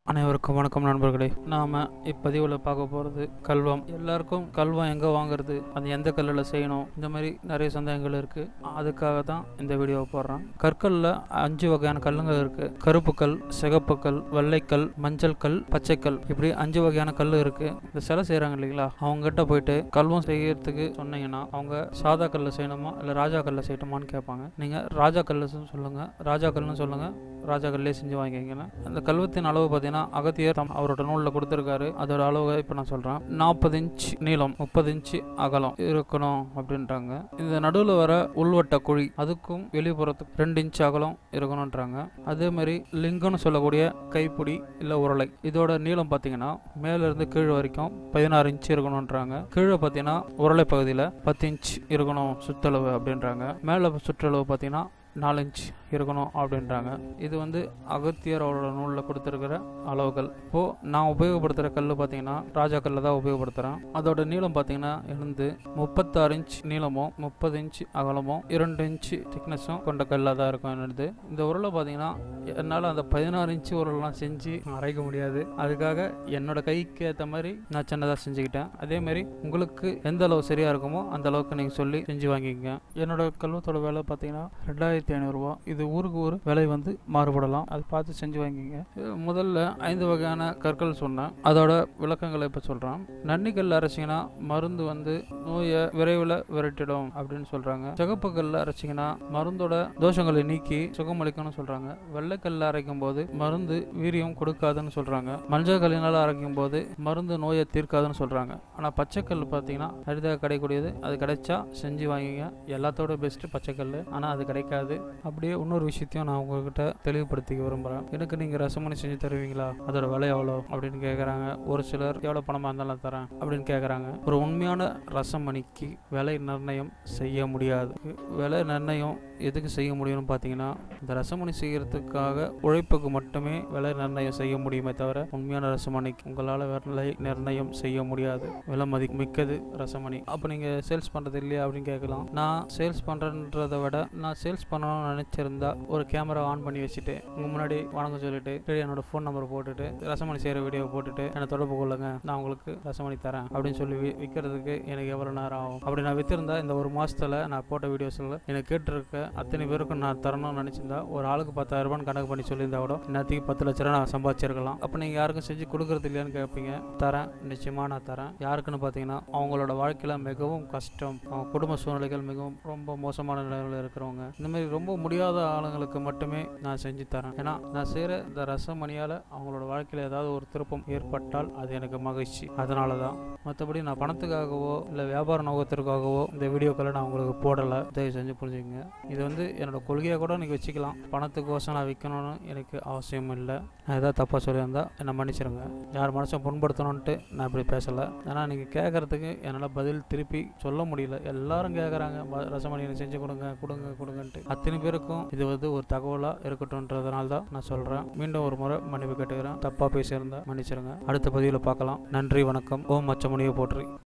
அனைவருக்கும் வணக்கம் நண்பர்களே நாம இப்பதிவில் பார்க்க போகிறது கல்வம் எல்லாருக்கும் கல்வம் எங்கே வாங்குறது அது எந்த கல்லில் செய்யணும் இந்த மாதிரி நிறைய சந்தேகங்கள் இருக்குது அதுக்காக தான் இந்த வீடியோவை போடுறேன் கற்களில் அஞ்சு வகையான கல்லுங்க இருக்குது கருப்பு கல் சிகப்பு கல் வெள்ளைக்கல் மஞ்சள் கல் பச்சைக்கல் இப்படி அஞ்சு வகையான கல் இருக்குது இந்த சிலை செய்கிறாங்க இல்லைங்களா அவங்ககிட்ட போயிட்டு கல்வம் செய்யறதுக்கு சொன்னீங்கன்னா அவங்க சாதா கல்ல செய்யணுமா இல்லை ராஜா கல்ல செய்யணுமான்னு கேட்பாங்க நீங்கள் ராஜா கல்லு சொல்லுங்கள் ராஜா கல்லுன்னு சொல்லுங்கள் ராஜா கல்லே செஞ்சு வாங்கிக்கிங்க அந்த கல்வத்தின் அளவு பார்த்தீங்கன்னா அகத்தியர் தம் அவரோட நூலில் கொடுத்துருக்காரு அதோட அளவு இப்போ நான் சொல்கிறேன் நாற்பது இன்ச் நீளம் முப்பது இன்ச் அகலம் இருக்கணும் அப்படின்றாங்க இந்த நடுவில் வர உள்வட்ட குழி அதுக்கும் வெளிப்புறத்துக்கு ரெண்டு இன்ச் அகலம் இருக்கணுன்றாங்க அதே மாதிரி லிங்கம்னு சொல்லக்கூடிய கைப்பிடி இல்லை உருளை இதோட நீளம் பார்த்தீங்கன்னா மேலேருந்து கீழ் வரைக்கும் பதினாறு இன்ச் இருக்கணுன்றாங்க கீழே பார்த்தீங்கன்னா உருளை பகுதியில் பத்து இன்ச் இருக்கணும் சுற்றளவு அப்படின்றாங்க மேலே சுற்றளவு பார்த்தீங்கன்னா நாலு இன்ச் இருக்கணும் அப்படின்றாங்க இது வந்து அகத்தியர் அவரோட நூலில் கொடுத்துருக்கிற அளவுகள் இப்போது நான் உபயோகப்படுத்துகிற கல் பார்த்தீங்கன்னா ராஜா கல்லை தான் உபயோகப்படுத்துகிறேன் அதோட நீளம் பார்த்தீங்கன்னா இருந்து முப்பத்தாறு இன்ச் நீளமும் முப்பது இன்ச் அகலமும் இரண்டு இன்ச் திக்னஸும் கொண்ட கல்லாக தான் இருக்கும் என்னது இந்த உருளை பார்த்தீங்கன்னா என்னால் அந்த பதினாறு இன்ச்சு உருளெலாம் செஞ்சு அரைக்க முடியாது அதுக்காக என்னோட கைக்கு ஏற்ற மாதிரி நான் சின்னதாக செஞ்சுக்கிட்டேன் அதே மாதிரி உங்களுக்கு எந்த அளவு சரியாக இருக்குமோ அந்த அளவுக்கு நீங்கள் சொல்லி செஞ்சு வாங்கிக்கங்க என்னோட கல்வத்தோட விலை பார்த்தீங்கன்னா ரெண்டாயிரத்தி ஐநூறுரூவா இது ஊருக்கு ஊர் விலை வந்து மாறுபடலாம் அது பார்த்து செஞ்சு வாங்கிங்க இது முதல்ல ஐந்து வகையான கற்கள் சொன்னேன் அதோட விளக்கங்களை இப்போ சொல்கிறேன் நன்னிக்கல் அரைச்சிங்கன்னா மருந்து வந்து நோயை விரைவில் விரட்டிடும் அப்படின்னு சொல்கிறாங்க சிகப்பு கல்ல அரைச்சிங்கன்னா மருந்தோட தோஷங்களை நீக்கி சுகமளிக்கும்னு சொல்கிறாங்க வெள்ளைக்கல்ல அரைக்கும் போது மருந்து வீரியம் கொடுக்காதுன்னு சொல்கிறாங்க மஞ்சள் கல்லினால் அரைக்கும் போது மருந்து நோயை தீர்க்காதுன்னு சொல்கிறாங்க ஆனால் பச்சைக்கல் பார்த்தீங்கன்னா அரிதாக கிடைக்கக்கூடியது அது கிடைச்சா செஞ்சு வாங்கிங்க எல்லாத்தோட பெஸ்ட்டு பச்சைக்கல் ஆனால் அது கிடைக்காது அப்படியே இன்னொரு விஷயத்தையும் நான் உங்ககிட்ட தெளிவுபடுத்திக்க விரும்புகிறேன் எனக்கு நீங்கள் ரசமணி செஞ்சு தருவீங்களா அதோட விலை எவ்வளோ அப்படின்னு கேட்குறாங்க ஒரு சிலர் எவ்வளோ பணமாக இருந்தாலும் தரேன் அப்படின்னு கேட்குறாங்க ஒரு உண்மையான ரசமணிக்கு விலை நிர்ணயம் செய்ய முடியாது விலை நிர்ணயம் எதுக்கு செய்ய முடியும்னு பார்த்தீங்கன்னா இந்த ரசமணி செய்கிறதுக்காக உழைப்புக்கு மட்டுமே விலை நிர்ணயம் செய்ய முடியுமே தவிர உண்மையான ரசமணிக்கு உங்களால் விலை நிர்ணயம் செய்ய முடியாது விலை மதி மிக்கது ரசமணி அப்போ நீங்கள் சேல்ஸ் பண்ணுறது இல்லையா அப்படின்னு கேட்கலாம் நான் சேல்ஸ் பண்ணுறன்றதை விட நான் சேல்ஸ் பண்ணணும்னு நினச்சிருந்தா ஒரு கேமரா ஆன் பண்ணி வச்சுட்டு உங்கள் முன்னாடி வணக்கம் சொல்லிட்டு கீழே என்னோட ஃபோன் நம்பர் போட்டுட்டு ரசமணி செய்கிற வீடியோ போட்டுட்டு என்னை தொடர்பு கொள்ளுங்க நான் உங்களுக்கு ரசமணி தரேன் அப்படின்னு சொல்லி வி- விற்கிறதுக்கு எனக்கு எவ்வளோ நேரம் ஆகும் அப்படி நான் வித்திருந்தா இந்த ஒரு மாசத்துல நான் போட்ட வீடியோஸில் எனக்கு கேட்டிருக்க அத்தனை பேருக்கும் நான் தரணும்னு நினச்சிருந்தா ஒரு ஆளுக்கு பத்தாயிரம் ரூபான்னு கணக்கு பண்ணி சொல்லியிருந்தா கூட இன்னத்துக்கு பத்து லட்ச ரூபா நான் சம்பாதிச்சிருக்கலாம் அப்போ நீங்கள் யாருக்கும் செஞ்சு கொடுக்குறது இல்லையான்னு கேட்பீங்க தரேன் நிச்சயமாக நான் தரேன் யாருக்குன்னு பார்த்தீங்கன்னா அவங்களோட வாழ்க்கையில் மிகவும் கஷ்டம் அவங்க குடும்ப சூழ்நிலைகள் மிகவும் ரொம்ப மோசமான நிலையில் இருக்கிறவங்க இந்த மாதிரி ரொம்ப முடியாத ஆளுங்களுக்கு மட்டுமே நான் செஞ்சு தரேன் ஏன்னா நான் செய்கிற இந்த ரசமணியால் அவங்களோட வாழ்க்கையில் ஏதாவது ஒரு திருப்பம் ஏற்பட்டால் அது எனக்கு மகிழ்ச்சி அதனால தான் மற்றபடி நான் பணத்துக்காகவோ இல்லை வியாபார நோக்கத்திற்காகவோ இந்த வீடியோக்களை நான் உங்களுக்கு போடலை தயவு செஞ்சு புரிஞ்சுக்கங்க இது வந்து என்னோட கொள்கையாக கூட நீங்கள் வச்சுக்கலாம் பணத்துக்கோசம் நான் விற்கணும்னு எனக்கு அவசியம் இல்லை நான் ஏதாவது தப்பாக சொல்லியிருந்தா என்னை மன்னிச்சிருங்க யார் மனசும் புண்படுத்தணுன்ட்டு நான் இப்படி பேசலை ஏன்னா நீங்கள் கேட்குறதுக்கு என்னால் பதில் திருப்பி சொல்ல முடியல எல்லாரும் கேட்குறாங்க ரசமணி எனக்கு செஞ்சு கொடுங்க கொடுங்க கொடுங்கன்ட்டு அத்தனை பேருக்கும் இது வந்து ஒரு தகவலாக இருக்கட்டும்ன்றதுனால தான் நான் சொல்கிறேன் மீண்டும் ஒரு முறை மன்னிப்பு கேட்டுக்கிறேன் தப்பாக பேசியிருந்தா மன்னிச்சிருங்க அடுத்த பதிவில் பார்க்கலாம் நன்றி வணக்கம் ஓம் மச்சமணியை போற்றி